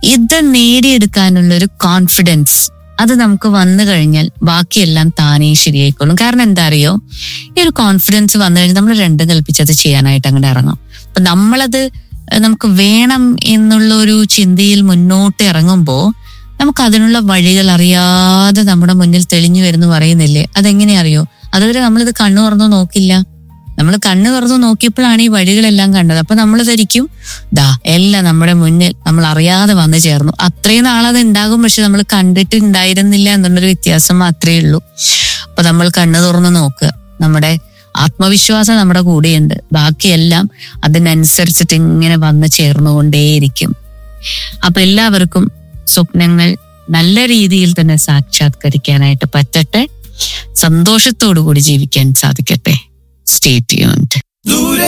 ഇത് നേടിയെടുക്കാനുള്ള ഒരു കോൺഫിഡൻസ് അത് നമുക്ക് വന്നു കഴിഞ്ഞാൽ ബാക്കിയെല്ലാം താനേ ശരിയായിക്കോളും കാരണം എന്താ അറിയോ ഈ ഒരു കോൺഫിഡൻസ് വന്നു കഴിഞ്ഞാൽ നമ്മൾ രണ്ടും കൽപ്പിച്ചത് ചെയ്യാനായിട്ട് അങ്ങോട്ട് ഇറങ്ങും അപ്പൊ നമ്മളത് ഏഹ്, നമുക്ക് വേണം എന്നുള്ള ഒരു ചിന്തയിൽ മുന്നോട്ട് ഇറങ്ങുമ്പോൾ നമുക്ക് അതിനുള്ള വഴികൾ അറിയാതെ നമ്മുടെ മുന്നിൽ തെളിഞ്ഞു വരുന്നു പറയുന്നില്ലേ അതെങ്ങനെ അറിയോ അതുവരെ നമ്മളിത് കണ്ണു തുറന്നു നോക്കില്ല നമ്മൾ കണ്ണു തുറന്നു നോക്കിയപ്പോഴാണ് ഈ വഴികളെല്ലാം കണ്ടത് അപ്പൊ നമ്മൾ ധരിക്കും ദാ എല്ലാം നമ്മുടെ മുന്നിൽ നമ്മൾ അറിയാതെ വന്നു ചേർന്നു അത്രയും നാളത് ഉണ്ടാകും പക്ഷെ നമ്മൾ കണ്ടിട്ടുണ്ടായിരുന്നില്ല എന്നുള്ളൊരു വ്യത്യാസം മാത്രമേ ഉള്ളൂ അപ്പൊ നമ്മൾ കണ്ണു തുറന്നു നോക്കുക നമ്മുടെ ആത്മവിശ്വാസം നമ്മുടെ കൂടെയുണ്ട് ബാക്കിയെല്ലാം അതിനനുസരിച്ചിട്ട് ഇങ്ങനെ വന്നു ചേർന്നുകൊണ്ടേയിരിക്കും അപ്പൊ എല്ലാവർക്കും സ്വപ്നങ്ങൾ നല്ല രീതിയിൽ തന്നെ സാക്ഷാത്കരിക്കാനായിട്ട് പറ്റട്ടെ സന്തോഷത്തോടു കൂടി ജീവിക്കാൻ സാധിക്കട്ടെ സ്റ്റേ ട്യൂൺഡ് ദൂരെ